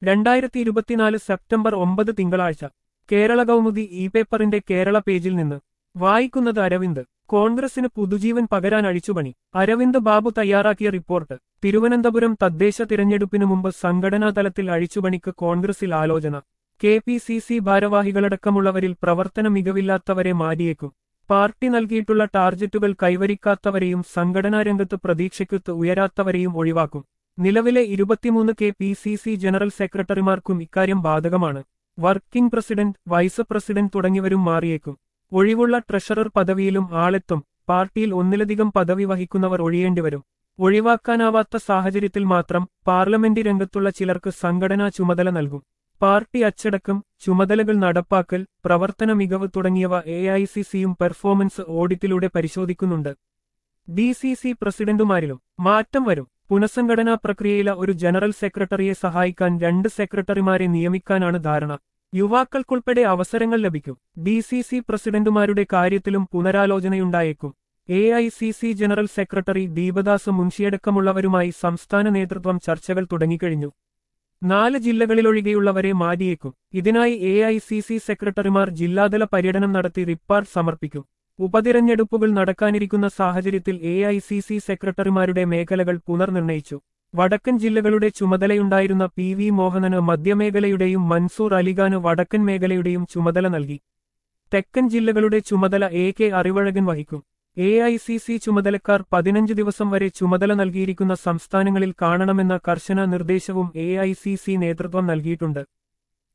രണ്ടായിരത്തി ഇരുപത്തിനാല് സെപ്റ്റംബർ ഒമ്പത് തിങ്കളാഴ്ച കേരള കൗമുദി ഇ പേപ്പറിന്റെ കേരള പേജിൽ നിന്ന് വായിക്കുന്നത് അരവിന്ദ് കോൺഗ്രസിന് പുതുജീവൻ പകരാൻ അഴിച്ചുപണി അരവിന്ദ് ബാബു തയ്യാറാക്കിയ റിപ്പോർട്ട് തിരുവനന്തപുരം തദ്ദേശ തിരഞ്ഞെടുപ്പിനു മുമ്പ് സംഘടനാ തലത്തിൽ അഴിച്ചുപണിക്ക് കോൺഗ്രസിൽ ആലോചന കെ പി സി സി ഭാരവാഹികളടക്കമുള്ളവരിൽ പ്രവർത്തന മികവില്ലാത്തവരെ മാറ്റിയേക്കും പാർട്ടി നൽകിയിട്ടുള്ള ടാർജറ്റുകൾ കൈവരിക്കാത്തവരെയും സംഘടനാ രംഗത്ത് പ്രതീക്ഷയ്ക്കൊത്ത് ഉയരാത്തവരെയും ഒഴിവാക്കും നിലവിലെ ഇരുപത്തിമൂന്ന് K P C C general സെക്രട്ടറിമാർക്കും ഇക്കാര്യം ബാധകമാണ് വർക്കിംഗ് പ്രസിഡന്റ് വൈസ് പ്രസിഡന്റ് തുടങ്ങിയവരും മാറിയേക്കും ഒഴിവുള്ള ട്രഷറർ പദവിയിലും ആളെത്തും പാർട്ടിയിൽ ഒന്നിലധികം പദവി വഹിക്കുന്നവർ ഒഴിയേണ്ടിവരും ഒഴിവാക്കാനാവാത്ത സാഹചര്യത്തിൽ മാത്രം പാർലമെന്റ് രംഗത്തുള്ള ചിലർക്ക് സംഘടനാ ചുമതല നൽകും പാർട്ടി അച്ചടക്കം ചുമതലകൾ നടപ്പാക്കൽ പ്രവർത്തന മികവ് തുടങ്ങിയവ എ ഐ സി സിയും പെർഫോമൻസ് ഓഡിറ്റിലൂടെ പരിശോധിക്കുന്നുണ്ട് ഡി സി സി പ്രസിഡന്റുമാരിലും മാറ്റം വരും പുനഃസംഘടനാ പ്രക്രിയയിലെ ഒരു ജനറൽ സെക്രട്ടറിയെ സഹായിക്കാൻ രണ്ട് സെക്രട്ടറിമാരെ നിയമിക്കാനാണ് ധാരണ യുവാക്കൾക്കുൾപ്പെടെ അവസരങ്ങൾ ലഭിക്കും ഡി സി സി പ്രസിഡന്റുമാരുടെ കാര്യത്തിലും പുനരാലോചനയുണ്ടായേക്കും A I C C general secretary Deepadas മുൻഷിയടക്കമുള്ളവരുമായി സംസ്ഥാന നേതൃത്വം ചർച്ചകൾ തുടങ്ങിക്കഴിഞ്ഞു നാല് ജില്ലകളിലൊഴികെയുള്ളവരെ മാറ്റിയേക്കും ഇതിനായി എ ഐ സി സി സെക്രട്ടറിമാർ ജില്ലാതല പര്യടനം നടത്തി റിപ്പാർട്ട് സമർപ്പിക്കും ഉപതിരഞ്ഞെടുപ്പുകൾ നടക്കാനിരിക്കുന്ന സാഹചര്യത്തിൽ എ ഐ സി സി സെക്രട്ടറിമാരുടെ മേഖലകൾ പുനർനിർണയിച്ചു വടക്കൻ ജില്ലകളുടെ ചുമതലയുണ്ടായിരുന്ന പി വി മോഹനന് മധ്യമേഖലയുടെയും മൻസൂർ അലിഖാന് വടക്കൻ മേഖലയുടെയും ചുമതല നൽകി തെക്കൻ ജില്ലകളുടെ ചുമതല എ കെ അറിവഴകൻ വഹിക്കും എ ഐ സി സി ചുമതലക്കാർ പതിനഞ്ച് ദിവസം വരെ ചുമതല നൽകിയിരിക്കുന്ന സംസ്ഥാനങ്ങളിൽ കാണണമെന്ന കർശന നിർദ്ദേശവും എ ഐ സി സി നേതൃത്വം നൽകിയിട്ടുണ്ട്